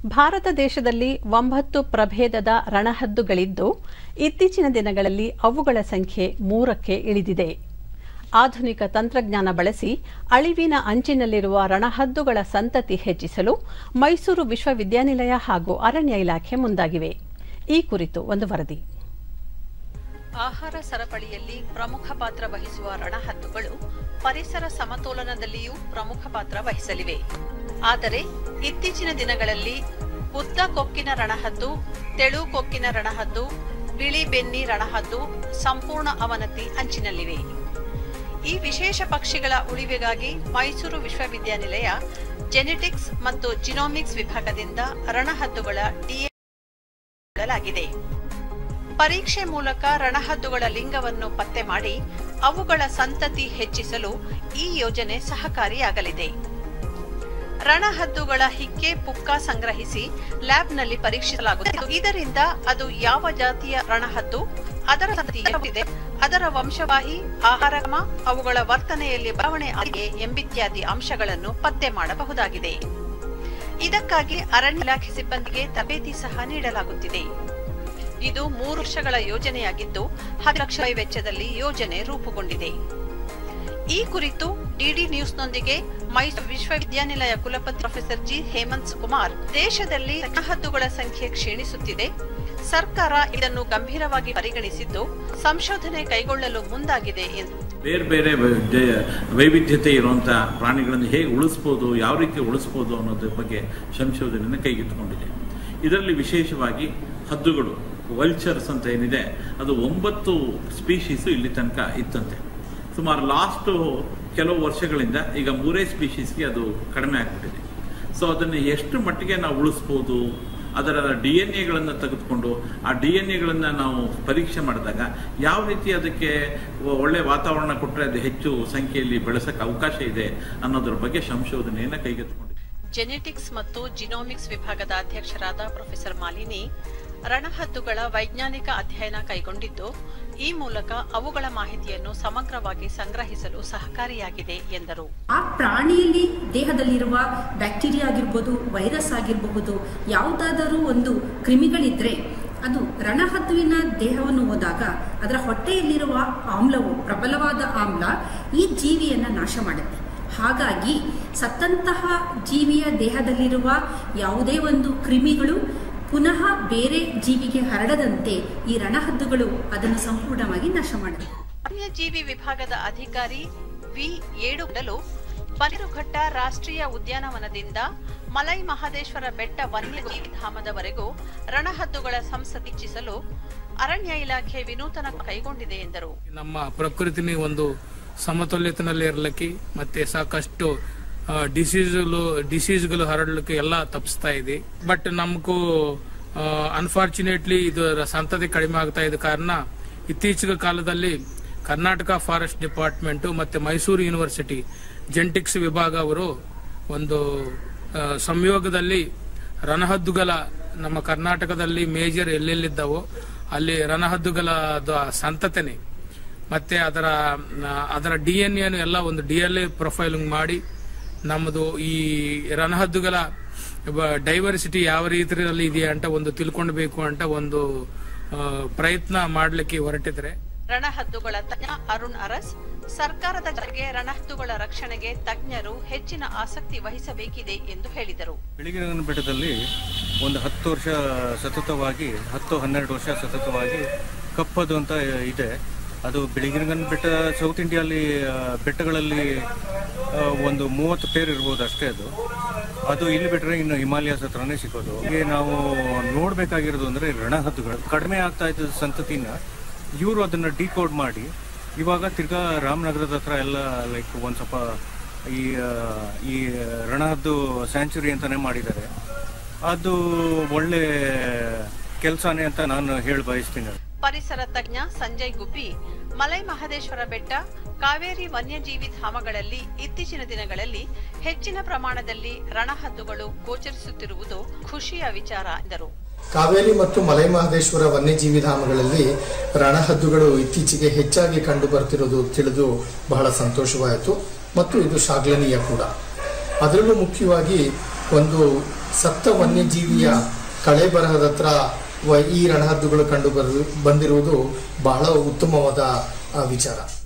ಭಾರತ ದೇಶದಲ್ಲಿ ಒಂಬತ್ತು ಪ್ರಭೇದದ ರಣಹದ್ದುಗಳಿದ್ದು ಇತ್ತೀಚಿನ ದಿನಗಳಲ್ಲಿ ಅವುಗಳ ಸಂಖ್ಯೆ ಮೂರಕ್ಕೆ ಇಳಿದಿದೆ ಆಧುನಿಕ ತಂತ್ರಜ್ಞಾನ ಬಳಸಿ ಅಳಿವಿನ ಅಂಚಿನಲ್ಲಿರುವ ರಣಹದ್ದುಗಳ ಸಂತತಿ ಹೆಚ್ಚಿಸಲು ಮೈಸೂರು ವಿಶ್ವವಿದ್ಯಾನಿಲಯ ಹಾಗೂ ಅರಣ್ಯ ಇಲಾಖೆ ಮುಂದಾಗಿವೆ ಈ ಕುರಿತು ಒಂದು ವರದಿ ಆಹಾರ ಸರಪಳಿಯಲ್ಲಿ ಪ್ರಮುಖ ಪಾತ್ರ ವಹಿಸುವ ರಣಹದ್ದುಗಳು ಪರಿಸರ ಸಮತೋಲನದಲ್ಲಿಯೂ ಪ್ರಮುಖ ಪಾತ್ರ ವಹಿಸಲಿವೆ ಆದರೆ ಇತ್ತೀಚಿನ ದಿನಗಳಲ್ಲಿ ಉದ್ದ ಕೊಕ್ಕಿನ ರಣಹದ್ದು ತೆಳು ಕೊಕ್ಕಿನ ರಣಹದ್ದು ಬಿಳಿ ಬೆನ್ನಿ ರಣಹದ್ದು ಸಂಪೂರ್ಣ ಅವನತಿ ಅಂಚಿನಲ್ಲಿವೆ ಈ ವಿಶೇಷ ಪಕ್ಷಿಗಳ ಉಳಿವಿಗಾಗಿ ಮೈಸೂರು ವಿಶ್ವವಿದ್ಯಾನಿಲಯ ಜೆನೆಟಿಕ್ಸ್ ಮತ್ತು ಜಿನೋಮಿಕ್ಸ್ ವಿಭಾಗದಿಂದ ರಣಹದ್ದುಗಳ ಡಿಎ ಪರೀಕ್ಷೆ ಮೂಲಕ ರಣಹದ್ದುಗಳ ಲಿಂಗವನ್ನು ಪತ್ತೆ ಮಾಡಿ ಅವುಗಳ ಸಂತತಿ ಹೆಚ್ಚಿಸಲು ಈ ಯೋಜನೆ ಸಹಕಾರಿಯಾಗಲಿದೆ ರಣಹದ್ದುಗಳ ಹಿಕ್ಕೆ ಪುಕ್ಕ ಸಂಗ್ರಹಿಸಿ ಲ್ಯಾಬ್ನಲ್ಲಿ ಪರೀಕ್ಷಿಸಲಾಗುತ್ತದೆ ಇದರಿಂದ ಅದು ಯಾವ ಜಾತಿಯ ರಣಹದ್ದು ಅದರ ಸಂತತಿ ಎಷ್ಟಿದೆ ಅದರ ವಂಶವಾಹಿ ಆಹಾರ ಕ್ರಮ ಅವುಗಳ ವರ್ತನೆಯಲ್ಲಿ ಬದಲಾವಣೆ ಆಗಿದೆ ಎಂಬಿತ್ಯಾದಿ ಅಂಶಗಳನ್ನು ಪತ್ತೆ ಮಾಡಬಹುದಾಗಿದೆ ಇದಕ್ಕಾಗಿ ಅರಣ್ಯ ಇಲಾಖೆ ಸಿಬ್ಬಂದಿಗೆ ತರಬೇತಿ ಸಹ ನೀಡಲಾಗುತ್ತಿದೆ ಇದು ಮೂರು ವರ್ಷಗಳ ಯೋಜನೆಯಾಗಿದ್ದು ಹತ್ತು ಲಕ್ಷ ವೆಚ್ಚದಲ್ಲಿ ಯೋಜನೆ ರೂಪುಗೊಂಡಿದೆ ಈ ಕುರಿತು ಡಿಡಿ ನ್ಯೂಸ್ನೊಂದಿಗೆ ಮೈಸೂರು ವಿಶ್ವವಿದ್ಯಾನಿಲಯ ಕುಲಪತಿ ಪ್ರೊಫೆಸರ್ ಜಿ ಹೇಮಂತ್ ಕುಮಾರ್ ದೇಶದಲ್ಲಿ ರಣಹದ್ದುಗಳ ಸಂಖ್ಯೆ ಕ್ಷೀಣಿಸುತ್ತಿದೆ ಸರ್ಕಾರ ಇದನ್ನು ಗಂಭೀರವಾಗಿ ಪರಿಗಣಿಸಿದ್ದು ಸಂಶೋಧನೆ ಕೈಗೊಳ್ಳಲು ಮುಂದಾಗಿದೆ ಎಂದು ಬೇರೆ ಬೇರೆ ವೈ- ಜಯ- ವೈವಿಧ್ಯತೆ ಇರುವಂತಹ ಪ್ರಾಣಿಗಳನ್ನು ಹೇಗೆ ಉಳಿಸ್ಬೋದು ಯಾವ ರೀತಿ ಉಳಿಸ್ಬೋದು ಅನ್ನೋದ್ರ ಬಗ್ಗೆ ಸಂಶೋಧನೆಯನ್ನು ಕೈಗೆತ್ತಿಕೊಂಡಿದೆ ಇದರಲ್ಲಿ ವಿಶೇಷವಾಗಿ ಹದ್ದುಗಳು ವಲ್ಚರ್ಸ್ ಅಂತ ಏನಿದೆ ಅದು ಒಂಬತ್ತು ಸ್ಪೀಶೀಸು ಇಲ್ಲಿ ತನಕ ಇತ್ತಂತೆ ಸುಮಾರು ಲಾಸ್ಟ್ ಕೆಲವು ವರ್ಷಗಳಿಂದ ಈಗ ಮೂರೇ ಸ್ಪೀಶೀಸ್ಗೆ ಅದು ಕಡಿಮೆ ಆಗ್ಬಿಟ್ಟಿದೆ ಸೊ ಅದನ್ನು ಎಷ್ಟು ಮಟ್ಟಿಗೆ ನಾವು ಉಳಿಸ್ಬೋದು ಅದರ ಡಿ ಎನ್ ಎಗಳನ್ನು ತೆಗೆದುಕೊಂಡು ಆ ಡಿ ಎನ್ ಎಗಳನ್ನು ನಾವು ಪರೀಕ್ಷೆ ಮಾಡಿದಾಗ ಯಾವ ರೀತಿ ಅದಕ್ಕೆ ಒ- ಒಳ್ಳೆ ವಾತಾವರಣ ಕೊಟ್ಟರೆ ಅದು ಹೆಚ್ಚು ಸಂಖ್ಯೆಯಲ್ಲಿ ಬೆಳೆಸಕ್ಕೆ ಅವಕಾಶ ಇದೆ ಅನ್ನೋದ್ರ ಬಗ್ಗೆ ಸಂಶೋಧನೆಯನ್ನು ಕೈಗೆತ್ತಿಕೊಂಡಿದೆ ಜೆನೆಟಿಕ್ಸ್ ಮತ್ತು ಜಿನೋಮಿಕ್ಸ್ ವಿಭಾಗದ ಅಧ್ಯಕ್ಷರಾದ ಪ್ರೊಫೆಸರ್ ಮಾಲಿನಿ ರಣಹದ್ದುಗಳ ವೈಜ್ಞಾನಿಕ ಅಧ್ಯಯನ ಕೈಗೊಂಡಿದ್ದು ಈ ಮೂಲಕ ಅವುಗಳ ಮಾಹಿತಿಯನ್ನು ಸಮಗ್ರವಾಗಿ ಸಂಗ್ರಹಿಸಲು ಸಹಕಾರಿಯಾಗಿದೆ ಎಂದರು ಆ ಪ್ರಾಣಿಯಲ್ಲಿ ದೇಹದಲ್ಲಿರುವ ಬ್ಯಾಕ್ಟೀರಿಯಾ ಆಗಿರ್ಬೋದು ವೈರಸ್ ಆಗಿರಬಹುದು ಯಾವುದಾದರೂ ಒಂದು ಕ್ರಿಮಿಗಳಿದ್ರೆ ಅದು ರಣಹದ್ದುವಿನ ದೇಹವನ್ನು ಹೋದಾಗ ಅದರ ಹೊಟ್ಟೆಯಲ್ಲಿರುವ ಆಮ್ಲವು ಪ್ರಬಲವಾದ ಆಮ್ಲ ಈ ಜೀವಿಯನ್ನ ನಾಶ ಮಾಡುತ್ತೆ ಹಾಗಾಗಿ ಸತ್ತಂತಹ ಜೀವಿಯ ದೇಹದಲ್ಲಿರುವ ಯಾವುದೇ ಒಂದು ಕ್ರಿಮಿಗಳು ಪುನಃ ಬೇರೆ ಜೀವಿಗೆ ಹರಡದಂತೆ ಈ ರಣಹದ್ದುಗಳು ಅದನ್ನು ಸಂಪೂರ್ಣವಾಗಿ ನಾಶ ಮಾಡುತ್ತೆ ವನ್ಯಜೀವಿ ವಿಭಾಗದ ಅಧಿಕಾರಿ ವಿ ಏಡುಗಲು ಬನ್ನೇರುಘಟ್ಟ ರಾಷ್ಟ್ರೀಯ ಉದ್ಯಾನವನದಿಂದ ಮಲೈ ಮಹದೇಶ್ವರ ಬೆಟ್ಟ ವನ್ಯಜೀವಿ ಧಾಮದವರೆಗೂ ರಣಹದ್ದುಗಳ ಸಂಸತಿ ಹೆಚ್ಚಿಸಲು ಅರಣ್ಯ ಇಲಾಖೆ ವಿನೂತನ ಕೈಗೊಂಡಿದೆ ಎಂದರು ನಮ್ಮ ಪ್ರಕೃತಿನಿ ಒಂದು ಸಮತೋಲಿತನಲ್ಲಿ ಇರಲಿಕ್ಕೆ ಮತ್ತೆ ಸಾಕಷ್ಟು ಡಿಸೀಸ್ಗಳು ಡಿಸೀಸ್ಗಳು ಹರಡಲಿಕ್ಕೆ ಎಲ್ಲ ತಪ್ಪಿಸ್ತಾ ಇದೆ ಬಟ್ ನಮಗೂ ಅನ್ಫಾರ್ಚುನೇಟ್ಲಿ ಇದರ ಸಂತತಿ ಕಡಿಮೆ ಆಗ್ತಾ ಇದ್ದ ಕಾರಣ ಇತ್ತೀಚಿನ ಕಾಲದಲ್ಲಿ ಕರ್ನಾಟಕ ಫಾರೆಸ್ಟ್ ಡಿಪಾರ್ಟ್ಮೆಂಟ್ ಮತ್ತೆ ಮೈಸೂರು ಯೂನಿವರ್ಸಿಟಿ ಜೆನೆಟಿಕ್ಸ್ ವಿಭಾಗ ಅವರು ಒಂದು ಆ, ಸಂಯೋಗದಲ್ಲಿ ರಣಹದ್ದುಗಳ ನಮ್ಮ ಕರ್ನಾಟಕದಲ್ಲಿ ಮೇಜರ್ ಎಲ್ಲೆಲ್ಲಿದ್ದಾವೋ ಅಲ್ಲಿ ರಣಹದ್ದುಗಳ ದ- ಸಂತತಿನೇ ಮತ್ತೆ ಅದರ ಆ, ಅದರ ಡಿ ಎನ್ ಎನು ಎಲ್ಲ ಒಂದು ಡಿ ಎಲ್ ಎ ಪ್ರೊಫೈಲಿಂಗ್ ಮಾಡಿ ನಮ್ಮದು ಈ ರಣಹದ್ದುಗಳ ಡೈವರ್ಸಿಟಿ ಯಾವ ರೀತಿಯಲ್ಲಿ ಇದೆಯಾ ಅಂತ ಒಂದು ತಿಳ್ಕೊಳ್ಬೇಕು ಅಂತ ಒಂದು ಆ, ಪ್ರಯತ್ನ ಮಾಡಲಿಕ್ಕೆ ಹೊರಟಿದ್ರೆ ರಣಹದ್ದುಗಳ ತಜ್ಞ ಅರುಣ್ ಅರಸ್ ಸರ್ಕಾರದ ಜೊತೆಗೆ ರಣಹದ್ದುಗಳ ರಕ್ಷಣೆಗೆ ತಜ್ಞರು ಹೆಚ್ಚಿನ ಆಸಕ್ತಿ ವಹಿಸಬೇಕಿದೆ ಎಂದು ಹೇಳಿದರು ಬಿಳಿಗಿರಿನ ಬೆಟ್ಟದಲ್ಲಿ ಒಂದು ಹತ್ತು ವರ್ಷ ಸತತವಾಗಿ ಹತ್ತು ಹನ್ನೆರಡು ವರ್ಷ ಸತತವಾಗಿ ಕಪ್ಪದು ಅಂತ ಇದೆ ಅದು ಬಿಳಿಗಿರಿಗನ್ ಬೆಟ್ಟ ಸೌತ್ ಇಂಡಿಯಾಲಿ ಆ, ಬೆಟ್ಟಗಳಲ್ಲಿ ಆ, ಒಂದು ಮೂವತ್ತು ಪೇರ್ ಇರ್ಬೋದು ಅಷ್ಟೇ ಅದು ಅದು ಇಲ್ಲಿ ಬಿಟ್ಟರೆ ಇನ್ನು ಹಿಮಾಲಯಸ್ ಹತ್ರನೇ ಸಿಗೋದು ಹೀಗೆ ನಾವು ನೋಡಬೇಕಾಗಿರೋದು ಅಂದರೆ ರಣಹದ್ದುಗಳು ಕಡಿಮೆ ಆಗ್ತಾ ಇದ್ದ ಸಂತತಿನ ಇವರು ಅದನ್ನು ಡಿಕೋಡ್ ಮಾಡಿ ಇವಾಗ ತಿರ್ಗಾ ರಾಮನಗರದ ಹತ್ರ ಎಲ್ಲ ಲೈಕ್ ಒಂದು ಸ್ವಲ್ಪ ಈ ಆ, ಈ ರಣಹದ್ದು ಸ್ಯಾಂಚುರಿ ಅಂತಾನೆ ಮಾಡಿದ್ದಾರೆ ಅದು ಒಳ್ಳೆ ಕೆಲಸನೇ ಅಂತ ನಾನು ಹೇಳಿ ಬಯಸ್ತೀನಿ ಪರಿಸರ ತಜ್ಞ ಸಂಜಯ್ ಗುಬ್ಬಿ ಮಲೈ ಮಹದೇಶ್ವರ ಬೆಟ್ಟ ಕಾವೇರಿ ವನ್ಯಜೀವಿ ಧಾಮಗಳಲ್ಲಿ ಇತ್ತೀಚಿನ ದಿನಗಳಲ್ಲಿ ಹೆಚ್ಚಿನ ಪ್ರಮಾಣದಲ್ಲಿ ರಣಹದ್ದುಗಳು ಗೋಚರಿಸುತ್ತಿರುವುದು ಖುಷಿಯ ವಿಚಾರ ಎಂದರು ಕಾವೇರಿ ಮತ್ತು ಮಲೈಮಹದೇಶ್ವರ ವನ್ಯಜೀವಿ ಧಾಮಗಳಲ್ಲಿ ರಣಹದ್ದುಗಳು ಇತ್ತೀಚೆಗೆ ಹೆಚ್ಚಾಗಿ ಕಂಡು ಬರ್ತಿರೋದು ತಿಳಿದು ಬಹಳ ಸಂತೋಷವಾಯಿತು ಮತ್ತು ಇದು ಶ್ಲಾಘನೀಯ ಕೂಡ ಅದರಲ್ಲೂ ಮುಖ್ಯವಾಗಿ ಒಂದು ಸತ್ತ ವನ್ಯಜೀವಿಯ ಕಳೆ ಬರಹದ ಹತ್ರ ವ- ಈ ರಣಹದ್ದುಗಳು ಕಂಡು ಬರು ಬಂದಿರುವುದು ಬಹಳ ಉತ್ತಮವಾದ ಆ, ವಿಚಾರ